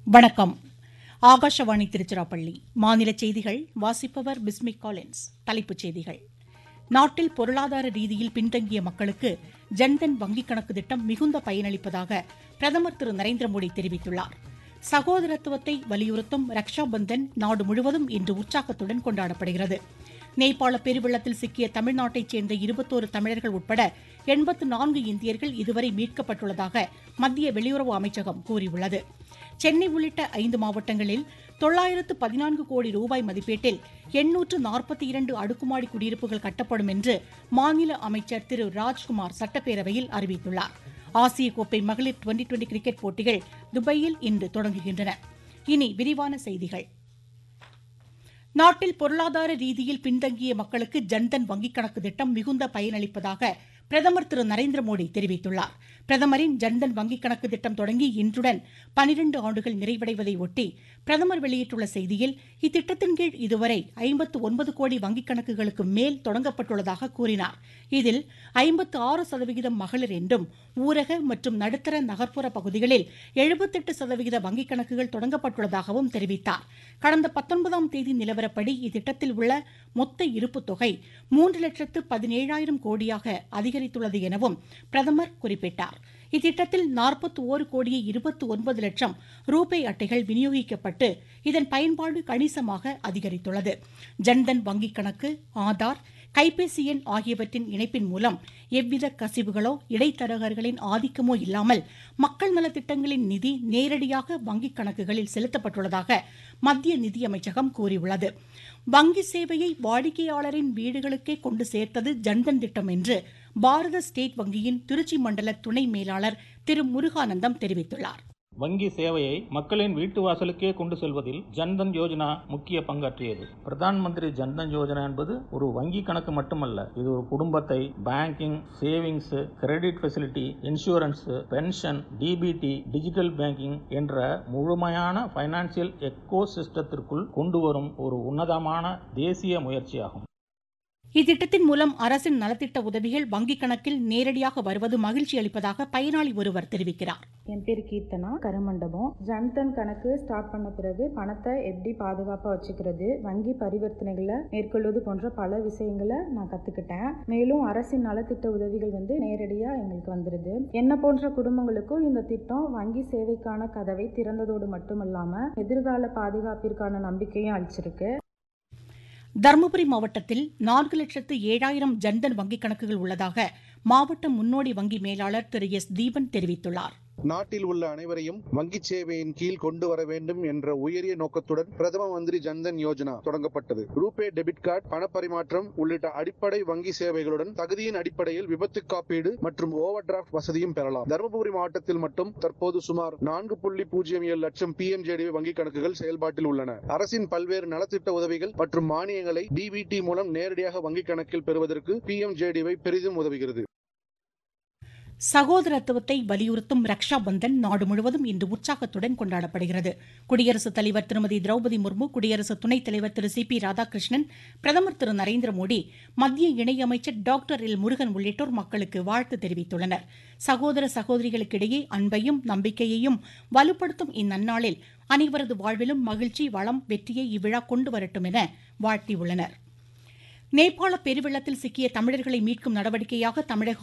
வணக்கம் ஆகாஷவாணி திருச்சிராப்பள்ளி மாநில செய்திகள் வாசிப்பவர் பிஸ்மிக் காலின்ஸ் தலைப்புச் செய்திகள் நாட்டில் பொருளாதார ரீதியில் பின்தங்கிய மக்களுக்கு ஜன்தன் வங்கிக் கணக்கு திட்டம் மிகுந்த பயனளிப்பதாக பிரதமர் திரு நரேந்திர மோடி தெரிவித்துள்ளார் சகோதரத்துவத்தை வலியுறுத்தும் ரக்ஷா பந்தன் நாடு முழுவதும் இன்று உற்சாகத்துடன் கொண்டாடப்படுகிறது நேபாள பெருவெள்ளத்தில் சிக்கிய தமிழ்நாட்டைச் சேர்ந்த இருபத்தோரு தமிழர்கள் உட்பட எண்பத்து நான்கு இந்தியர்கள் இதுவரை மீட்கப்பட்டுள்ளதாக மத்திய வெளியுறவு அமைச்சகம் கூறியுள்ளது சென்னை உள்ளிட்ட ஐந்து மாவட்டங்களில் தொள்ளாயிரத்து பதினான்கு கோடி ரூபாய் மதிப்பீட்டில் எண்ணூற்று நாற்பத்தி இரண்டு அடுக்குமாடி குடியிருப்புகள் கட்டப்படும் என்று மாநில அமைச்சர் திரு ராஜ்குமார் சட்டப்பேரவையில் அறிவித்துள்ளார் ஆசிய கோப்பை மகளிர் டுவெண்டி டுவெண்டி கிரிக்கெட் போட்டிகள் துபாயில் இன்று தொடங்குகின்றன இனி விரிவான செய்திகள் நாட்டில் பொருளாதார ரீதியில் பின்தங்கிய மக்களுக்கு ஜன்தன் வங்கிக் கணக்கு திட்டம் மிகுந்த பயனளிப்பதாக பிரதமர் திரு நரேந்திர மோடி தெரிவித்துள்ளார் பிரதமரின் ஜன்தன் வங்கிக் கணக்கு திட்டம் தொடங்கி இன்றுடன் பனிரண்டு ஆண்டுகள் நிறைவடைவதை ஒட்டி பிரதமர் வெளியிட்டுள்ள செய்தியில் இத்திட்டத்தின் கீழ் இதுவரை ஐம்பத்து ஒன்பது கோடி வங்கிக் கணக்குகளுக்கு மேல் தொடங்கப்பட்டுள்ளதாக கூறினார் இதில் ஐம்பத்து ஆறு சதவிகிதம் மகளிர் என்றும் ஊரக மற்றும் நடுத்தர நகர்ப்புற பகுதிகளில் எழுபத்தெட்டு சதவிகித வங்கிக் கணக்குகள் தொடங்கப்பட்டுள்ளதாகவும் தெரிவித்தார் கடந்த பத்தொன்பதாம் தேதி நிலவரப்படி இத்திட்டத்தில் உள்ள மொத்த இருப்புத் தொகை மூன்று லட்சத்து பதினேழாயிரம் கோடியாக அதிகரித்துள்ளது எனவும் பிரதமர் குறிப்பிட்டார் இத்திட்டத்தில் நாற்பத்தி ஓரு கோடியே இருபத்தி ஒன்பது லட்சம் ரூபே அட்டைகள் விநியோகிக்கப்பட்டு இதன் பயன்பாடு கணிசமாக அதிகரித்துள்ளது ஜன்தன் வங்கிக் கணக்கு ஆதார் கைபேசி எண் ஆகியவற்றின் இணைப்பின் மூலம் எவ்வித கசிவுகளோ இடைத்தரகர்களின் ஆதிக்கமோ இல்லாமல் மக்கள் நலத்திட்டங்களின் நிதி நேரடியாக வங்கிக் கணக்குகளில் செலுத்தப்பட்டுள்ளதாக மத்திய நிதியமைச்சகம் கூறியுள்ளது வங்கி சேவையை வாடிக்கையாளரின் வீடுகளுக்கே கொண்டு சேர்த்தது ஜன்தன் திட்டம் என்று பாரத ஸ்டேட் வங்கியின் திருச்சி மண்டல துணை மேலாளர் திரு முருகானந்தம் தெரிவித்துள்ளார் வங்கி சேவையை மக்களின் வீட்டு வாசலுக்கே கொண்டு செல்வதில் ஜன்தன் யோஜனா முக்கிய பங்காற்றியது பிரதான் மந்திரி ஜன்தன் யோஜனா என்பது ஒரு வங்கி கணக்கு மட்டுமல்ல இது ஒரு குடும்பத்தை banking savings credit facility insurance pension DBT digital banking என்ற முழுமையான பைனான்சியல் எக்கோ சிஸ்டத்திற்குள் கொண்டு வரும் ஒரு உன்னதமான தேசிய முயற்சியாகும் இத்திட்டத்தின் மூலம் அரசின் நலத்திட்ட உதவிகள் வங்கிக் கணக்கில் நேரடியாக வருவது மகிழ்ச்சி அளிப்பதாக பயனாளி ஒருவர் தெரிவிக்கிறார் என் பேர் கீர்த்தனா கருமண்டபம் ஜன்தன் கணக்கு ஸ்டார்ட் பண்ண பிறகு பணத்தை எப்படி பாதுகாப்பாக வச்சுக்கிறது வங்கி பரிவர்த்தனைகளை மேற்கொள்வது போன்ற பல விஷயங்களை நான் கற்றுக்கிட்டேன் மேலும் அரசின் நலத்திட்ட உதவிகள் வந்து நேரடியாக எங்களுக்கு வந்துடுது என்ன போன்ற குடும்பங்களுக்கும் இந்த திட்டம் வங்கி சேவைக்கான கதவை திறந்ததோடு மட்டுமல்லாமல் எதிர்கால பாதுகாப்பிற்கான நம்பிக்கையும் அளிச்சிருக்கு தருமபுரி மாவட்டத்தில் நான்கு லட்சத்து ஏழாயிரம் ஜன்தன் வங்கிக் கணக்குகள் உள்ளதாக மாவட்ட முன்னோடி வங்கி மேலாளர் திரு எஸ் தீபன் தெரிவித்துள்ளார் நாட்டில் உள்ள அனைவரையும் வங்கி சேவையின் கீழ் கொண்டு வர வேண்டும் என்ற உயரிய நோக்கத்துடன் பிரதம மந்திரி ஜன்தன் யோஜனா தொடங்கப்பட்டது ரூபே டெபிட் கார்டு பணப்பரிமாற்றம் உள்ளிட்ட அடிப்படை வங்கி சேவைகளுடன் தகுதியின் அடிப்படையில் விபத்து காப்பீடு மற்றும் ஓவர் டிராப்ட் வசதியும் பெறலாம் தருமபுரி மாவட்டத்தில் மட்டும் தற்போது சுமார் நான்கு புள்ளி பூஜ்ஜியம் ஏழு லட்சம் பிஎம்ஜேடி வங்கி கணக்குகள் செயல்பாட்டில் உள்ளன அரசின் பல்வேறு நலத்திட்ட உதவிகள் மற்றும் மானியங்களை டிபிடி மூலம் நேரடியாக வங்கி கணக்கில் பெறுவதற்கு பிஎம்ஜேடிவை பெரிதும் உதவுகிறது சகோதரத்துவத்தை வலியுறுத்தும் ரக்ஷா பந்தன் நாடு முழுவதும் இன்று உற்சாகத்துடன் கொண்டாடப்படுகிறது குடியரசுத் தலைவர் திருமதி திரௌபதி முர்மு குடியரசு துணைத் தலைவர் திரு சி பி ராதாகிருஷ்ணன் பிரதமர் திரு நரேந்திர மோடி மத்திய இணையமைச்சர் டாக்டர் எல் முருகன் உள்ளிட்டோர் மக்களுக்கு வாழ்த்து தெரிவித்துள்ளனர் சகோதர சகோதரிகளுக்கிடையே அன்பையும் நம்பிக்கையையும் வலுப்படுத்தும் இந்நன்னாளில் அனைவரது வாழ்விலும் மகிழ்ச்சி வளம் வெற்றியை இவ்விழா கொண்டு வரட்டும் என வாழ்த்தியுள்ளனர் நேபாள பெருவெள்ளத்தில் சிக்கிய தமிழர்களை மீட்கும் நடவடிக்கையாக தமிழக